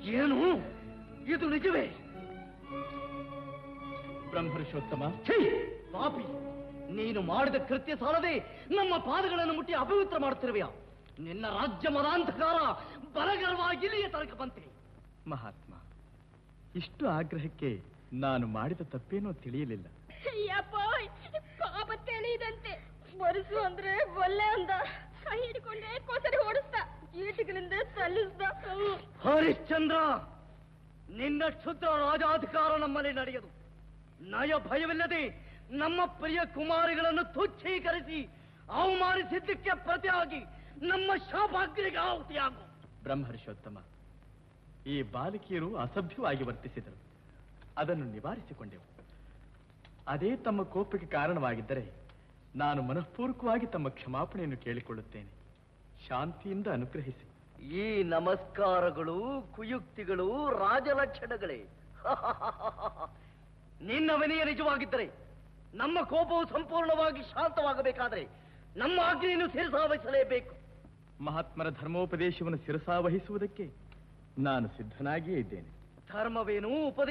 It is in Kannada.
ಏನು ಇದು ನಿಜವೇ ಬ್ರಹ್ಮರ್ಷೋತ್ತಮ ಛೀ! ಪಾಪಿ ನೀನು ಮಾಡಿದ ಕೃತ್ಯ ಸಾಲದೆ ನಮ್ಮ ಪಾದಗಳನ್ನು ಮುಟ್ಟಿ ಅಪವಿತ್ರ ಮಾಡುತ್ತಿರುವೆಯ ನಿನ್ನ ರಾಜ್ಯ ಮದಾಂಧಕಾರ ಬರಗರವಾಗಿ ಇಲ್ಲಿಯ ತನಕ ಬಂತೆ ಮಹಾತ್ಮ ಇಷ್ಟು ಆಗ್ರಹಕ್ಕೆ ನಾನು ಮಾಡಿದ ತಪ್ಪೇನೋ ತಿಳಿಯಲಿಲ್ಲ ಯಪ್ಪ ಪಾಪ ತಿಳಿದಂತೆ ಬರಿಸು ಅಂದ್ರೆ ಒಳ್ಳೆ ಅಂದ ಕೈ ಹಿಡ್ಕೊಂಡೆ ಕೋಸರಿ ಓಡಿಸ್ದ ಈಟಿಗಳಿಂದ ಸಲ್ಲಿಸ್ದ ಹರಿಶ್ಚಂದ್ರ ನಿನ್ನ ಕ್ಷುದ್ರ ರಾಜಾಧಿಕಾರ ನಮ್ಮಲ್ಲಿ ನಡೆಯದು ನಯ ಭಯವಿಲ್ಲದೆ ನಮ್ಮ ಪ್ರಿಯ ಕುಮಾರಿಗಳನ್ನು ತುಚ್ಛೀಕರಿಸಿ ಅವಮಾನಿಸಿದ್ದಕ್ಕೆ ಪ್ರತಿಯಾಗಿ ನಮ್ಮ ಶಾಪಾಗ್ರಿಗೆ ಆಹುತಿಯಾಗು ಬ್ರಹ್ಮರ್ಷೋತ್ತಮ ಈ ಬಾಲಕಿಯರು ಅಸಭ್ಯವಾಗಿ ವರ್ತಿಸಿದರು ಅದನ್ನು ನಿವಾರಿಸಿಕೊಂಡೆವು ಅದೇ ತಮ್ಮ ಕೋಪಕ್ಕೆ ಕಾರಣವಾಗಿದ್ದರೆ ನಾನು ಮನಃಪೂರ್ವಕವಾಗಿ ತಮ್ಮ ಕ್ಷಮಾಪಣೆಯನ್ನು ಕೇಳಿಕೊಳ್ಳುತ್ತೇನೆ ಶಾಂತಿಯಿಂದ ಅನುಗ್ರಹಿಸಿ ಈ ನಮಸ್ಕಾರಗಳು ಕುಯುಕ್ತಿಗಳು ರಾಜಲಕ್ಷಣಗಳೇ ನಿನ್ನ ವಿನಯ ನಿಜವಾಗಿದ್ದರೆ ನಮ್ಮ ಕೋಪವು ಸಂಪೂರ್ಣವಾಗಿ ಶಾಂತವಾಗಬೇಕಾದರೆ ನಮ್ಮ ಆಜ್ಞೆಯನ್ನು ಸೇರಿಸಾವಹಿಸಲೇಬೇಕು ಮಹಾತ್ಮರ ಧರ್ಮೋಪದೇಶವನ್ನು ಶಿರಸಾವಹಿಸುವುದಕ್ಕೆ ನಾನು ಸಿದ್ಧನಾಗಿಯೇ ಇದ್ದೇನೆ ಧರ್ಮವೇನು ಉಪದೇಶ